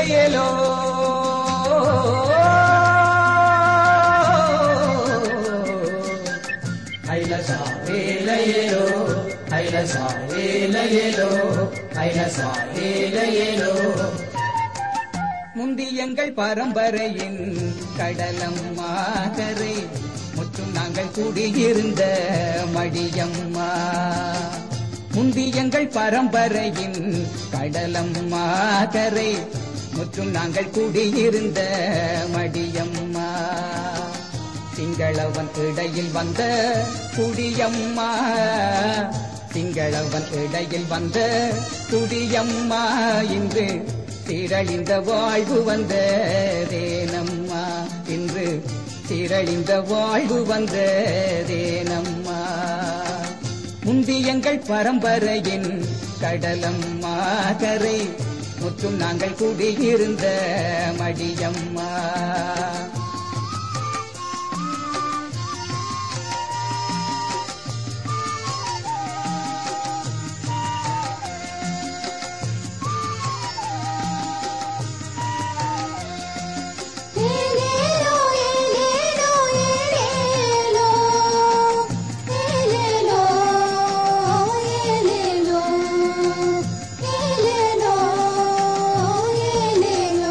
ஏலேலோ ஐலசா ஏலேலோ ஐலசா ஏலேலோ ஐலசா ஏலேலோ முந்தி எங்கள் பரம்பரையின் கடலம்மா கரை முற்றும் நாங்கள் கூடியிருந்த மடியம்மா முந்தி எங்கள் பரம்பரையின் கடலம்மா கரை முற்றும் நாங்கள் கூடியிருந்த மடியம்மா திங்களவன் இடையில் வந்த குடியம்மா திங்களவன் இடையில் வந்த குடியம்மா இன்று திரளிந்த வாழ்வு வந்த தேனம்மா இன்று திரளிந்த வாழ்வு வந்த தேனம்மா முந்தி எங்கள் பரம்பரையின் கடலம்மா கரை முற்றும் நாங்கள் குடியிருந்த மடியம்மா ஏலேலோ ஏலேலோ ஏலேலோ ஏலேலோ ஏலேலோ ஏலேலோ ஏலேலோ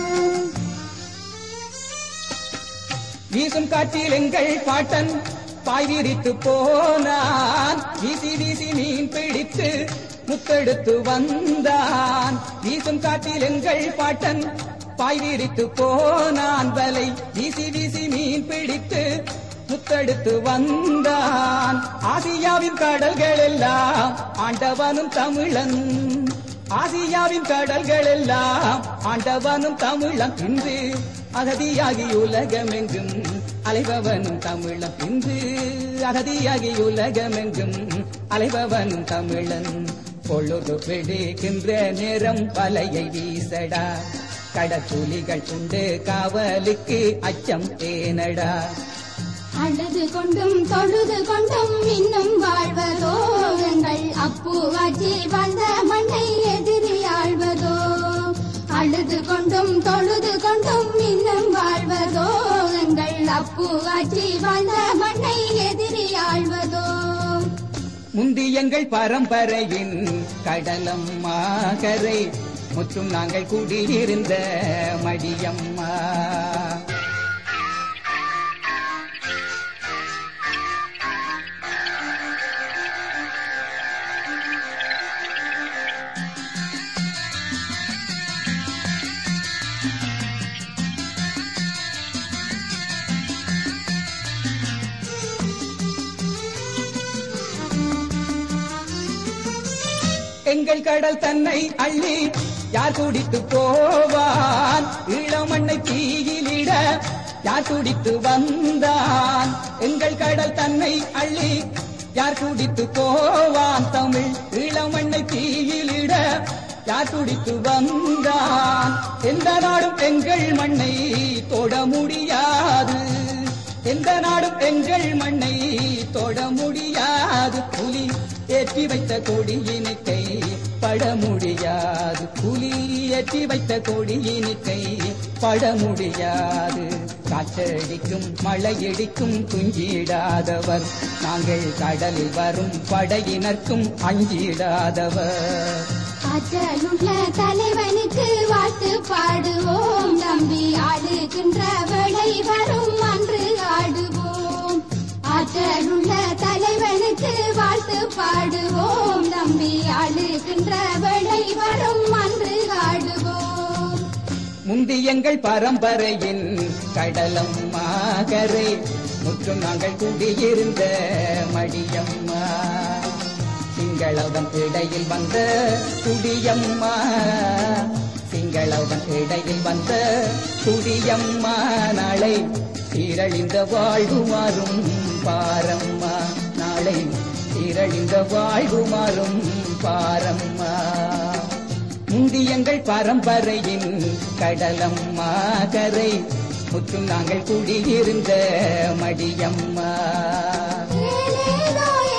வீசும் காற்றில் எங்கள் பாட்டன் பாய் விரித்து போனான் வீசி வீசி மீன் பிடித்து முத்தெடுத்து வந்தான் வீசும் காற்றில் எங்கள் பாட்டன் பாய் விரித்து போனான் வலை வீசி வீசி மீன் பிடித்து முத்தெடுத்து வந்தான் ஆசியாவின் கடல்கள் எல்லாம் ஆண்டவனும் தமிழன் ஆசியாவின் கடல்கள் எல்லாம் ஆண்டவனும் தமிழம் இன்று அகதியாகி உலகமெங்கும் அலைபவனும் தமிழம் இன்று அகதியாகி உலகமெங்கும் அலைபவனும் தமிழன் பொழுது பிடிக்கின்ற நேரம் வலையை வீசடா கடற்குலிகள் உண்டு காவலுக்கு அச்சம் ஏனடா அழுது கொண்டும் தொழுது கொண்டும் இன்னும் வாழ்வதோ எங்கள் அப்புவாச்சி வந்த மண்ணை எதிரி ஆழ்வதோ அழுது கொண்டும் தொழுது கொண்டும் இன்னும் வாழ்வதோ எங்கள் அப்புவாச்சி வந்த மண்ணை எதிரி ஆழ்வதோ முந்தி எங்கள் பரம்பரையின் கடலம்மா கரை முற்றும் நாங்கள் குடியிருந்த மடியம்மா எங்கள் கடல் தன்னை அள்ளி யார் குடித்து போவான் இளமண்ணை தீயிலிட யார் குடித்து வந்தான் எங்கள் கடல் தன்னை அள்ளி யார் குடித்து போவான் தமிழ் இளமண்ணை தீயிலிட யார் குடித்து வந்தான் எந்த நாடும் எங்கள் மண்ணை தொட முடியாது எந்த நாடும் எங்கள் மண்ணை தொட முடியாது புலி ஏற்றி வைத்த கொடியினை கை பட முடியாது புலி ஏற்றி வைத்த கொடியினை கை பட முடியாது காற்றடிக்கும் மழையடிக்கும் துஞ்சிடாதவர் நாங்கள் கடலில் வரும் படையினர்க்கும் அஞ்சிடாதவர் ஆற்றலுள்ள தலைவனுக்கு வாழ்த்து பாடுவோம் நம்பி ஆளுகின்ற வேளை வரும் அன்று ஆடுவோம் ஆற்றலுள்ள தலைவனுக்கு வாழ்த்து பாடுவோம் நம்பி ஆளுகின்ற வேளை வரும் அன்று ஆடுவோம் முந்தி எங்கள் பரம்பரையின் கடலம்மா கரை முற்றும் நாங்கள் குடியிருந்த மடியம்மா சிங்களவன் இடையில் வந்த குடியம்மா சிங்களவன் இடையில் வந்த குடியம்மா நாளை சீரழிந்த வாழ்வு மாறும் பாரம்மா நாளை சீரழிந்த வாழ்வு மாறும் பாரம்மா முந்தி எங்கள் பரம்பரையின் கடலம்மா கரை முற்றும் நாங்கள் குடியிருந்த மடியம்மா ஏலேலோ